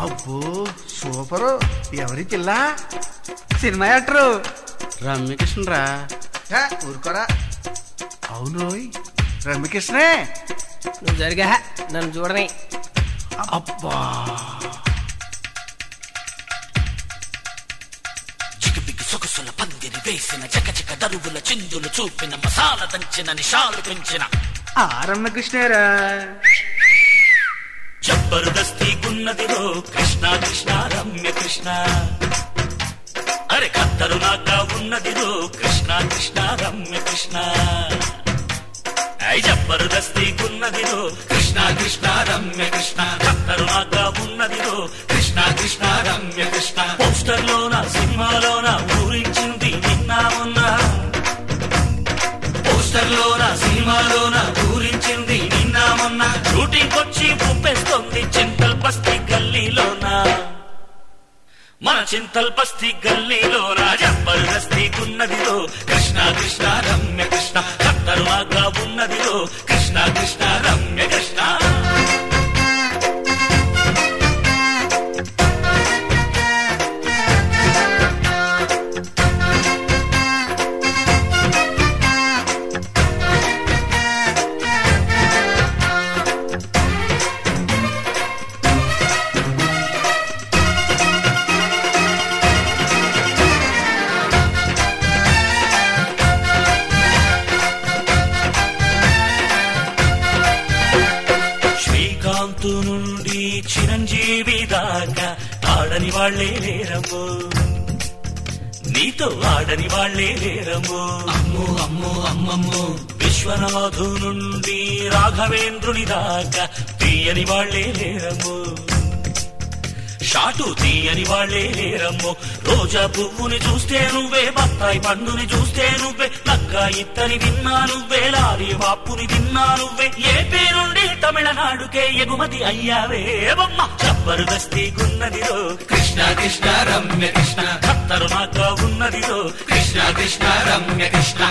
అబ్బో సూపరు ఎవరి పిల్ల సినిమా యాక్టరు రమ్యకృష్ణరా హే, ఊరుకోరా అవును రోయ్ రమ్యకృష్ణే నువ్వు జరిగా నన్ను చూడని అబ్బా చిగుబిగు సొగసుల పందిరి వేసిన చకచక దరువుల చిందులు చూపిన మసాల దంచిన నిషాలు పెంచిన ఆ రమ్యకృష్ణేరా జబర్దస్తి గున్నదిరో కృష్ణ కృష్ణ రమ్య కృష్ణ అరే కత్తరు నాక ఉన్నదిరో కృష్ణ కృష్ణ రమ్య కృష్ణ ఐ జబర్దస్తి గున్నదిరో కృష్ణ కృష్ణ రమ్య కృష్ణ కత్తరు నాక ఉన్నదిరో కృష్ణ కృష్ణ రమ్య కృష్ణ పోస్టర్ లోన సినిమాలోన ఊరించింది నిన్న ఉన్నా పోస్టర్ లోన సినిమాలోన ఊరించింది నిన్న మొన్న షూటింగ్ వచ్చి ఉప్పేస్తోంది చింతల్ బస్తి గల్లీలోన మన చింతల్ బస్తి గల్లీలోన జబర్దస్తి ఉన్నదిలో కృష్ణ కృష్ణ రమ్య కృష్ణ కత్తరులాగా ఉన్నదిలో కృష్ణ కృష్ణ రమ్య కృష్ణ శ్రీకాంత్ నుండి చిరంజీవి దాకా ఆడని వాళ్లే లేరము నీతో ఆడని వాళ్లే లేరము అమ్ము అమ్ము అమ్మమ్ము విశ్వనాథు నుండి రాఘవేంద్రుని దాకా తీయని వాళ్లే లేరము షాటు తీయని వాళ్లే లేరమ్మో రోజా పువ్వుని చూస్తే నువ్వే బత్తాయి పండుని చూస్తే నువ్వే నక్క ఇత్తని విన్నా నువ్వే లాలి వాప్పుని విన్నా నువ్వే ఏపీ నుండి తమిళనాడుకే ఎగుమతి అయ్యావే బొమ్మ జబర్దస్తి గున్నదిరో కృష్ణ కృష్ణ రమ్య కృష్ణ ఖత్తరు నాక ఉన్నదిరో కృష్ణ కృష్ణ రమ్య కృష్ణ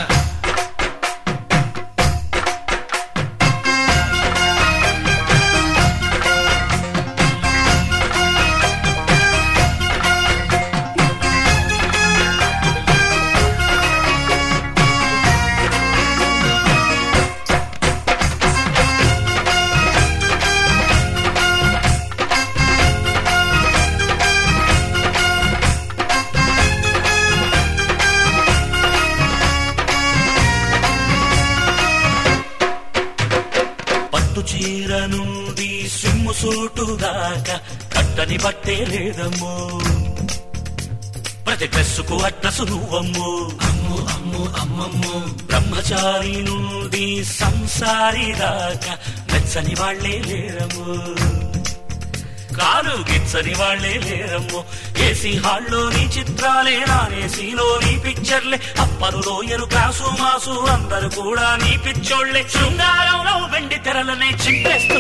పట్టు చీర నుండి సిమ్ము సూటు దాకా కట్టని బట్టే లేదమ్ము ప్రతి డ్రెస్సుకు అడ్రసు నువ్వమ్ము అమ్ము అమ్ము అమ్మమ్ము బ్రహ్మచారి నుండి సంసారి దాకా మెచ్చని వాళ్లే లేరము కాలు గిచ్చని వాళ్లే లేరమ్మో ఏసీ హాల్లో నీ చిత్రాలే నానేసీలో నీ పిక్చర్లే అప్పరు లోయరు కాసు మాసు అందరు కూడా నీ పిచ్చోళ్లే శృంగారంలో వెండి తెరలనే చింపేస్తూ